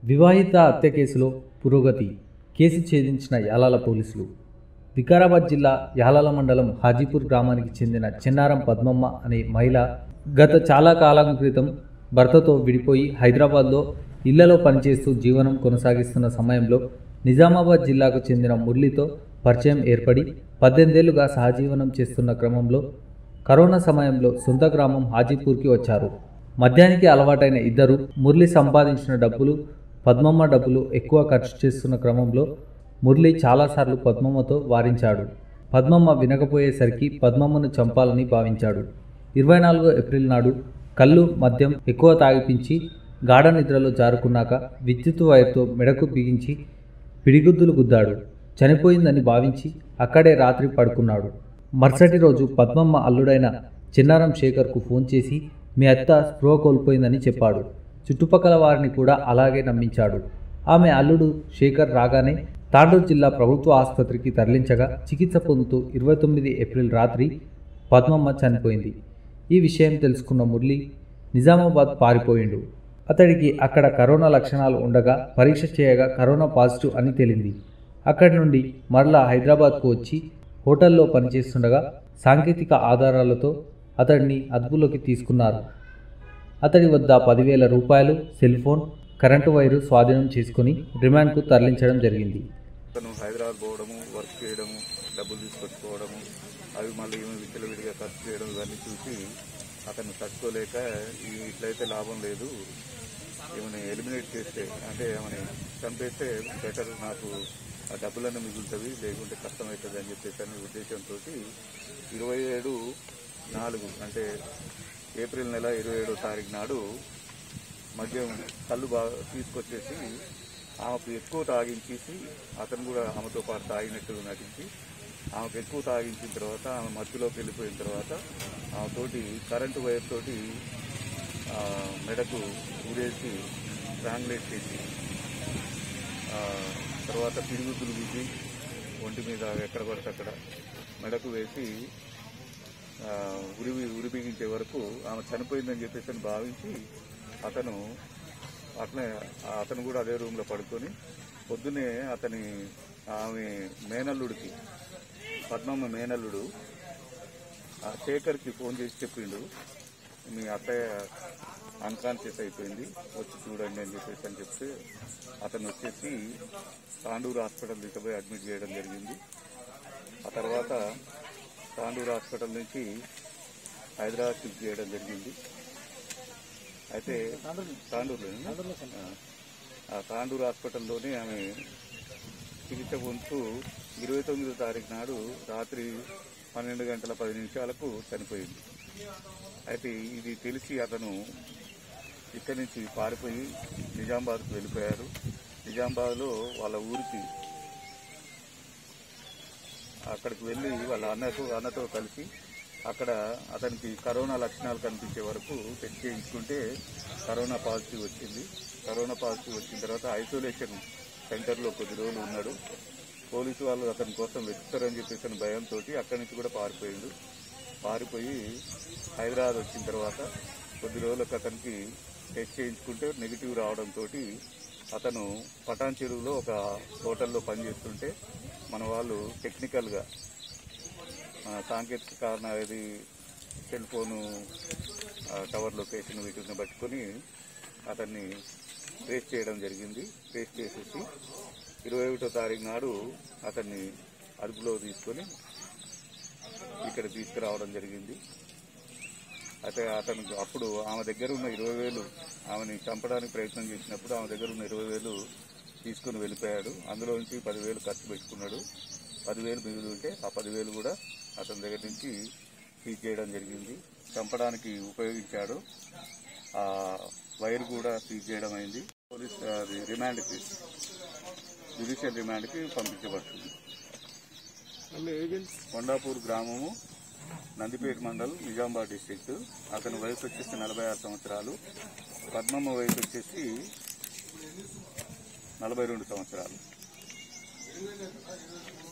వివాహిత హత్య కేసులో పురోగతి కేసు ఛేదించిన యాలాల పోలీసులు వికారాబాద్ జిల్లా యాలాల మండలం హాజీపూర్ గ్రామానికి చెందిన చెన్నారం పద్మమ్మ అనే మహిళ గత చాలా కాలం క్రితం భర్తతో విడిపోయి హైదరాబాద్లో ఇళ్లలో పనిచేస్తూ జీవనం కొనసాగిస్తున్న సమయంలో నిజామాబాద్ జిల్లాకు చెందిన మురళితో పరిచయం ఏర్పడి పద్దెనిమిదేళ్లుగా సహజీవనం చేస్తున్న క్రమంలో కరోనా సమయంలో సొంత గ్రామం హాజీపూర్కి వచ్చారు మద్యానికి అలవాటైన ఇద్దరు మురళి సంపాదించిన డబ్బులు పద్మమ్మ డబ్బులు ఎక్కువ ఖర్చు చేస్తున్న క్రమంలో మురళి చాలాసార్లు పద్మమ్మతో వారించాడు పద్మమ్మ వినకపోయేసరికి పద్మమ్మను చంపాలని భావించాడు ఇరవై నాలుగో ఏప్రిల్ నాడు కళ్ళు మద్యం ఎక్కువ తాగిపించి గాఢ నిద్రలో జారుకున్నాక విద్యుత్ వైర్తో మెడకు బిగించి పిడిగుద్దులు గుద్దాడు చనిపోయిందని భావించి అక్కడే రాత్రి పడుకున్నాడు మరుసటి రోజు పద్మమ్మ అల్లుడైన చిన్నారం శేఖర్కు ఫోన్ చేసి మీ అత్త స్పృహ కోల్పోయిందని చెప్పాడు చుట్టుపక్కల వారిని కూడా అలాగే నమ్మించాడు ఆమె అల్లుడు శేఖర్ రాగానే తాండూరు జిల్లా ప్రభుత్వ ఆసుపత్రికి తరలించగా చికిత్స పొందుతూ ఇరవై తొమ్మిది ఏప్రిల్ రాత్రి పద్మమ్మ చనిపోయింది ఈ విషయం తెలుసుకున్న మురళి నిజామాబాద్ పారిపోయిండు అతడికి అక్కడ కరోనా లక్షణాలు ఉండగా పరీక్ష చేయగా కరోనా పాజిటివ్ అని తేలింది అక్కడి నుండి మరలా హైదరాబాద్కు వచ్చి హోటల్లో పనిచేస్తుండగా సాంకేతిక ఆధారాలతో అతడిని అదుపులోకి తీసుకున్నారు అతడి వద్ద పదివేల రూపాయలు సెల్ ఫోన్ కరెంటు వైరు స్వాధీనం చేసుకుని రిమాండ్కు తరలించడం జరిగింది అతను హైదరాబాద్ పోవడము వర్క్ చేయడము డబ్బులు తీసుకొచ్చుకోవడము అవి మళ్ళీ ఏమి విచ్చలవిడిగా ఖర్చు చేయడం ఇవన్నీ చూసి అతను తట్టుకోలేక ఈ ఇట్లయితే లాభం లేదు ఏమైనా ఎలిమినేట్ చేస్తే అంటే ఏమైనా చంపేస్తే బెటర్ నాకు ఆ డబ్బులన్నీ మిగులుతుంది లేకుంటే కష్టమవుతుంది అని చెప్పేసి అనే ఉద్దేశంతో ఇరవై ఏడు నాలుగు అంటే ఏప్రిల్ నెల ఇరవై ఏడో తారీఖు నాడు మద్యం కళ్ళు బాగా తీసుకొచ్చేసి ఆమెకు ఎక్కువ తాగించేసి అతను కూడా ఆమెతో పాటు తాగినట్టు నటించి ఆమెకు ఎక్కువ తాగించిన తర్వాత ఆమె మధ్యలోకి వెళ్ళిపోయిన తర్వాత ఆమె తోటి కరెంటు వైర్ తోటి ఆ, మెడకు ఊరేసి స్ట్రాంగ్లేట్ చేసి ఆ, తర్వాత పిడుగుద్దులు గుద్ది ఒంటి మీద ఎక్కడ పడితే అక్కడ మెడకు వేసి ఆ, ఉరి ఉరి బిగించే వరకు ఆమె చనిపోయిందని చెప్పేసి అని భావించి అతను అట్లే అతను కూడా అదే రూమ్లో పడుకొని పొద్దునే అతని ఆమె మేనల్లుడికి పద్మమ్మ మేనల్లుడు ఆ శేఖర్కి ఫోన్ చేసి చెప్పిండు మీ అత్తయ్య అన్కాన్షియస్ అయిపోయింది వచ్చి చూడండి అని చెప్పేసి అని చెప్తే అతను వచ్చేసి తాండూరు హాస్పిటల్ తీసుకుపోయి అడ్మిట్ చేయడం జరిగింది ఆ తర్వాత తాండూరు హాస్పిటల్ నుంచి హైదరాబాద్ షిఫ్ట్ చేయడం జరిగింది అయితే తాండూరులో ఆ తాండూరు హాస్పిటల్లోనే ఆమె చికిత్స పొందుతూ ఇరవై తొమ్మిదో తారీఖు నాడు రాత్రి పన్నెండు గంటల పది నిమిషాలకు చనిపోయింది అయితే ఇది తెలిసి అతను ఇక్కడి నుంచి పారిపోయి నిజామాబాద్కు వెళ్ళిపోయారు నిజామాబాద్లో వాళ్ళ ఊరికి అక్కడికి వెళ్ళి వాళ్ళ అన్నకు అన్నతో కలిసి అక్కడ అతనికి కరోనా లక్షణాలు కనిపించే వరకు టెస్ట్ చేయించుకుంటే కరోనా పాజిటివ్ వచ్చింది కరోనా పాజిటివ్ వచ్చిన తర్వాత ఐసోలేషన్ సెంటర్లో కొద్ది రోజులు ఉన్నాడు పోలీసు వాళ్ళు అతని కోసం వెతుకుతారని చెప్పేసి భయంతో అక్కడి నుంచి కూడా పారిపోయిండు పారిపోయి హైదరాబాద్ వచ్చిన తర్వాత కొద్ది రోజులకు అతనికి టెస్ట్ చేయించుకుంటే నెగిటివ్ రావడంతో అతను పటాన్ చెరువులో ఒక హోటల్లో పనిచేస్తుంటే మన వాళ్ళు టెక్నికల్గా మన సాంకేతిక కారణాలు ఇది సెల్ ఫోను ఆ, టవర్ లొకేషన్ వీటిని పట్టుకొని అతన్ని ట్రేస్ చేయడం జరిగింది ట్రేస్ చేసేసి ఇరవై ఒకటో తారీఖు నాడు అతన్ని అదుపులో తీసుకొని ఇక్కడ తీసుకురావడం జరిగింది అయితే అతను అప్పుడు ఆమె దగ్గర ఉన్న ఇరవై వేలు ఆమెని చంపడానికి ప్రయత్నం చేసినప్పుడు ఆమె దగ్గర ఉన్న ఇరవై వేలు తీసుకుని వెళ్ళిపోయాడు అందులో నుంచి పదివేలు ఖర్చు పెట్టుకున్నాడు పదివేలు మిగిలి ఉంటే ఆ పదివేలు కూడా అతని దగ్గర నుంచి సీజ్ చేయడం జరిగింది చంపడానికి ఉపయోగించాడు ఆ వైర్ కూడా సీజ్ చేయడం అయింది పోలీస్ అది రిమాండ్కి జ్యుడిషియల్ రిమాండ్కి పంపించబడుతుంది కొండాపూర్ గ్రామము నందిపేట మండల్ నిజామాబాద్ డిస్ట్రిక్ట్ అతని వయసు వచ్చేసి నలభై ఆరు సంవత్సరాలు పద్మమ్మ వయసు వచ్చేసి నలభై రెండు సంవత్సరాలు